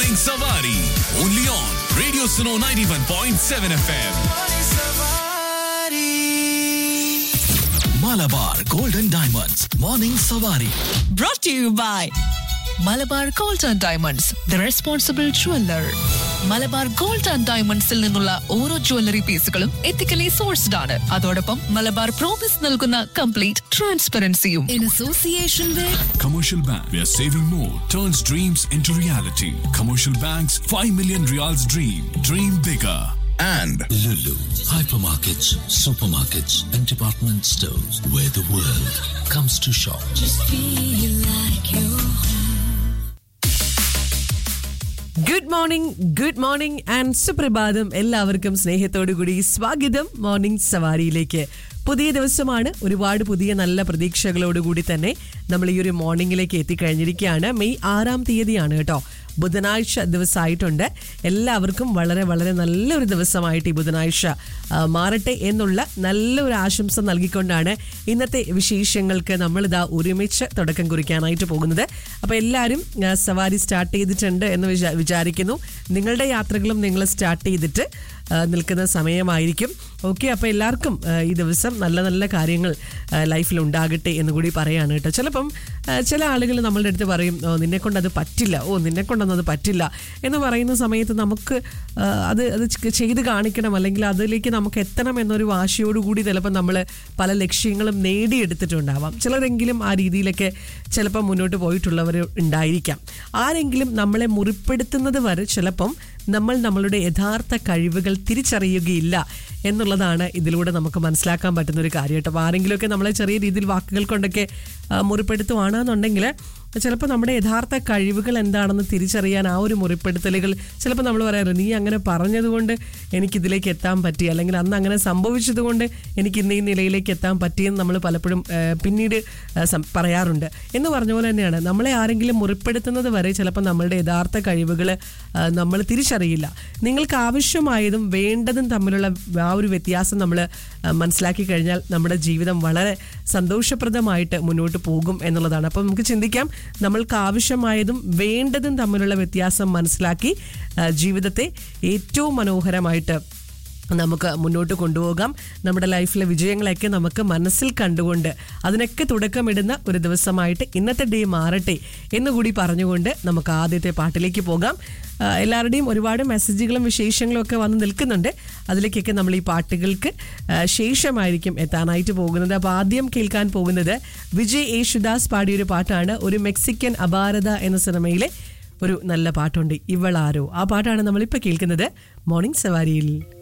Morning Savari. Only on Radio Suno 91.7 FM. Malabar Golden Diamonds. Morning Savari. brought to you by Malabar gold and diamonds the responsible jeweller Malabar gold and ഡയമണ്ട്സിൽ നിന്നുള്ള ഓരോ jewellery പീസുകളും ethically sourced ആണ് അതോടൊപ്പം Malabar promise നൽകുന്ന complete ട്രാൻസ്പെറൻസിയും in association with Commercial Bank, where saving more turns dreams into reality. Commercial Bank's 5 million reals dream. Dream bigger. and Lulu, hypermarkets, supermarkets, and department stores where the world comes to shop. Good morning good morning and സുപ്രഭാതം എല്ലാവർക്കും സ്നേഹത്തോടു കൂടി സ്വാഗതം morning സവാരിയിലേക്ക് പുതിയ ദിവസമാണ് ഒരുപാട് പുതിയ നല്ല പ്രതീക്ഷകളോടുകൂടി തന്നെ നമ്മൾ ഈ ഒരു മോർണിംഗിലേക്ക് എത്തിക്കഴിഞ്ഞിരിക്കുകയാണ് മെയ് ആറാം തീയതിയാണ് കേട്ടോ ബുധനാഴ്ച ദിവസമായിട്ടുണ്ട് എല്ലാവർക്കും വളരെ വളരെ നല്ലൊരു ദിവസമായിട്ട് ഈ ബുധനാഴ്ച ആ, മാറട്ടെ എന്നുള്ള നല്ലൊരു ആശംസ നൽകിക്കൊണ്ടാണ് ഇന്നത്തെ വിശേഷങ്ങൾക്ക് നമ്മളിതാ ഒരുമിച്ച് തുടക്കം കുറിക്കാനായിട്ട് പോകുന്നത് അപ്പോൾ എല്ലാവരും ആ, സവാരി സ്റ്റാർട്ട് ചെയ്തിട്ടുണ്ട് എന്ന് വിചാ- വിചാരിക്കുന്നു നിങ്ങളുടെ യാത്രകളും നിങ്ങൾ സ്റ്റാർട്ട് ചെയ്തിട്ട് ആ, നിൽക്കുന്ന സമയമായിരിക്കും ഓക്കെ അപ്പോൾ എല്ലാവർക്കും ആ, ഈ ദിവസം നല്ല നല്ല കാര്യങ്ങൾ ലൈഫിൽ ഉണ്ടാകട്ടെ എന്ന് കൂടി പറയാണ് കേട്ടോ ചിലപ്പം ആ, ചില ആളുകൾ നമ്മളുടെ അടുത്ത് പറയും ഓ നിന്നെ കൊണ്ട് അത് പറ്റില്ല ഓ നിന്നെ കൊണ്ടൊന്നും അത് പറ്റില്ല എന്ന് പറയുന്ന സമയത്ത് നമുക്ക് ആ, അത് അത് ചെ- ചെയ്ത് കാണിക്കണം അല്ലെങ്കിൽ അതിലേക്ക് നമുക്ക് എത്തണം എന്നൊരു വാശിയോടുകൂടി ചിലപ്പോൾ നമ്മൾ പല ലക്ഷ്യങ്ങളും നേടിയെടുത്തിട്ടുണ്ടാവാം ചിലരെങ്കിലും ആ രീതിയിലൊക്കെ ചിലപ്പോൾ മുന്നോട്ട് പോയിട്ടുള്ളവർ ഉണ്ടായിരിക്കാം ആരെങ്കിലും നമ്മളെ മുറിപ്പെടുത്തുന്നത് വരെ ചിലപ്പം നമ്മൾ നമ്മളുടെ യഥാർത്ഥ കഴിവുകൾ തിരിച്ചറിയുകയില്ല എന്നുള്ളതാണ് ഇതിലൂടെ നമുക്ക് മനസ്സിലാക്കാൻ പറ്റുന്ന ഒരു കാര്യം കേട്ടോ അപ്പോൾ ആരെങ്കിലുമൊക്കെ നമ്മളെ ചെറിയ രീതിയിൽ വാക്കുകൾ കൊണ്ടൊക്കെ ആ, മുറിപ്പെടുത്തുവാണെന്നുണ്ടെങ്കിൽ ചിലപ്പോൾ നമ്മുടെ യഥാർത്ഥ കഴിവുകൾ എന്താണെന്ന് തിരിച്ചറിയാൻ ആ ഒരു മുറിപ്പെടുത്തലുകൾ ചിലപ്പോൾ നമ്മൾ പറയാറ് നീ അങ്ങനെ പറഞ്ഞതുകൊണ്ട് എനിക്കിതിലേക്ക് എത്താൻ പറ്റി അല്ലെങ്കിൽ അന്ന് അങ്ങനെ സംഭവിച്ചതുകൊണ്ട് എനിക്ക് ഇന്ന് ഈ നിലയിലേക്ക് എത്താൻ പറ്റിയെന്ന് നമ്മൾ പലപ്പോഴും ആ, പിന്നീട് ആ, സം- പറയാറുണ്ട് എന്ന് പറഞ്ഞ പോലെ തന്നെയാണ് നമ്മളെ ആരെങ്കിലും മുറിപ്പെടുത്തുന്നത് വരെ ചിലപ്പോൾ നമ്മളുടെ യഥാർത്ഥ കഴിവുകൾ നമ്മൾ തിരിച്ചറിയില്ല നിങ്ങൾക്ക് ആവശ്യമായതും വേണ്ടതും തമ്മിലുള്ള ആ ഒരു വ്യത്യാസം നമ്മൾ മനസ്സിലാക്കി കഴിഞ്ഞാൽ നമ്മുടെ ജീവിതം വളരെ സന്തോഷപ്രദമായിട്ട് മുന്നോട്ട് പോകും എന്നുള്ളതാണ് അപ്പം നമുക്ക് ചിന്തിക്കാം നമ്മൾക്ക് ആവശ്യമായതും വേണ്ടതും തമ്മിലുള്ള വ്യത്യാസം മനസ്സിലാക്കി ആ, ജീവിതത്തെ ഏറ്റവും മനോഹരമായിട്ട് നമുക്ക് മുന്നോട്ട് കൊണ്ടുപോകാം നമ്മുടെ ലൈഫിലെ വിജയങ്ങളെയൊക്കെ നമുക്ക് മനസ്സിൽ കണ്ടുകൊണ്ട് അതിനൊക്കെ തുടക്കമിടുന്ന ഒരു ദിവസമായിട്ട് ഇന്നത്തെ ഡേ മാറട്ടെ എന്നുകൂടി പറഞ്ഞുകൊണ്ട് നമുക്ക് ആദ്യത്തെ പാട്ടിലേക്ക് പോകാം ആ, എല്ലാവരുടെയും ഒരുപാട് മെസ്സേജുകളും വിശേഷങ്ങളും ഒക്കെ വന്ന് നിൽക്കുന്നുണ്ട് അതിലേക്കൊക്കെ നമ്മൾ ഈ പാട്ടുകൾക്ക് ആ, ശേഷമായിരിക്കും എത്താനായിട്ട് പോകുന്നത് അപ്പോൾ ആദ്യം കേൾക്കാൻ പോകുന്നത് വിജയ് യേശുദാസ് പാടിയൊരു പാട്ടാണ് ഒരു മെക്സിക്കൻ അപാരത എന്ന സിനിമയിലെ ഒരു നല്ല പാട്ടുണ്ട് ഇവളാരോ ആ പാട്ടാണ് നമ്മളിപ്പോൾ കേൾക്കുന്നത് മോർണിംഗ് സവാരിയിൽ